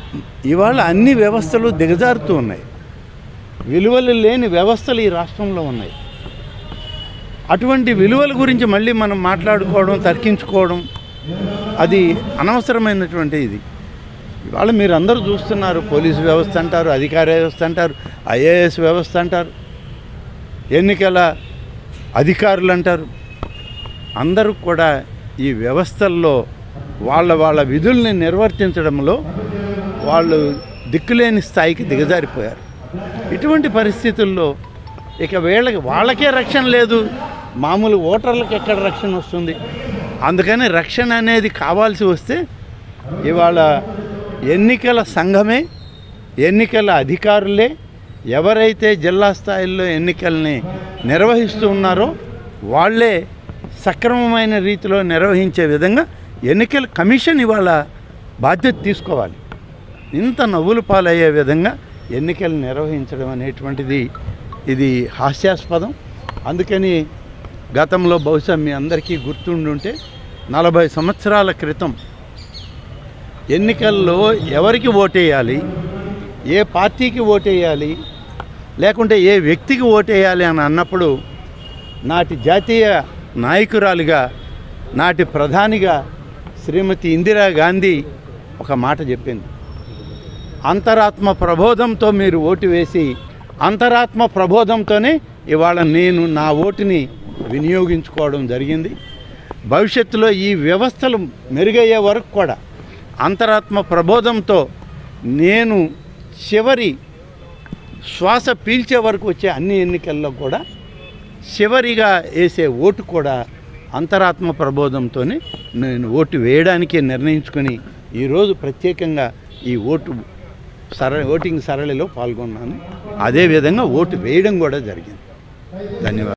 ఇవాళ అన్ని వ్యవస్థలు దిగజారుతూ ఉన్నాయి విలువలు లేని వ్యవస్థలు ఈ రాష్ట్రంలో ఉన్నాయి అటువంటి విలువల గురించి మళ్ళీ మనం మాట్లాడుకోవడం తర్కించుకోవడం అది అనవసరమైనటువంటి ఇది ఇవాళ మీరు అందరూ చూస్తున్నారు పోలీసు వ్యవస్థ అంటారు అధికార వ్యవస్థ అంటారు ఐఏఎస్ వ్యవస్థ అంటారు ఎన్నికల అధికారులు అంటారు అందరూ కూడా ఈ వ్యవస్థల్లో వాళ్ళ వాళ్ళ విధుల్ని నిర్వర్తించడంలో వాళ్ళు దిక్కులేని స్థాయికి దిగజారిపోయారు ఇటువంటి పరిస్థితుల్లో ఇక వీళ్ళకి వాళ్ళకే రక్షణ లేదు మామూలు ఓటర్లకు ఎక్కడ రక్షణ వస్తుంది అందుకని రక్షణ అనేది కావాల్సి వస్తే ఇవాళ ఎన్నికల సంఘమే ఎన్నికల అధికారులే ఎవరైతే జిల్లా స్థాయిలో ఎన్నికల్ని నిర్వహిస్తూ ఉన్నారో వాళ్ళే సక్రమమైన రీతిలో నిర్వహించే విధంగా ఎన్నికల కమిషన్ ఇవాళ బాధ్యత తీసుకోవాలి ఇంత నవ్వులు పాలయ్యే విధంగా ఎన్నికలు నిర్వహించడం అనేటువంటిది ఇది హాస్యాస్పదం అందుకని గతంలో బహుశా మీ అందరికీ గుర్తుండుంటే నలభై సంవత్సరాల క్రితం ఎన్నికల్లో ఎవరికి ఓటేయాలి ఏ పార్టీకి ఓటేయాలి లేకుంటే ఏ వ్యక్తికి ఓటేయాలి అని అన్నప్పుడు నాటి జాతీయ నాయకురాలిగా నాటి ప్రధానిగా శ్రీమతి ఇందిరాగాంధీ ఒక మాట చెప్పింది అంతరాత్మ ప్రబోధంతో మీరు ఓటు వేసి అంతరాత్మ ప్రబోధంతోనే ఇవాళ నేను నా ఓటుని వినియోగించుకోవడం జరిగింది భవిష్యత్తులో ఈ వ్యవస్థలు మెరుగయ్యే వరకు కూడా అంతరాత్మ ప్రబోధంతో నేను చివరి శ్వాస పీల్చే వరకు వచ్చే అన్ని ఎన్నికల్లో కూడా చివరిగా వేసే ఓటు కూడా అంతరాత్మ ప్రబోధంతోనే నేను ఓటు వేయడానికి నిర్ణయించుకొని ఈరోజు ప్రత్యేకంగా ఈ ఓటు సర ఓటింగ్ సరళిలో పాల్గొన్నాను అదేవిధంగా ఓటు వేయడం కూడా జరిగింది ధన్యవాదాలు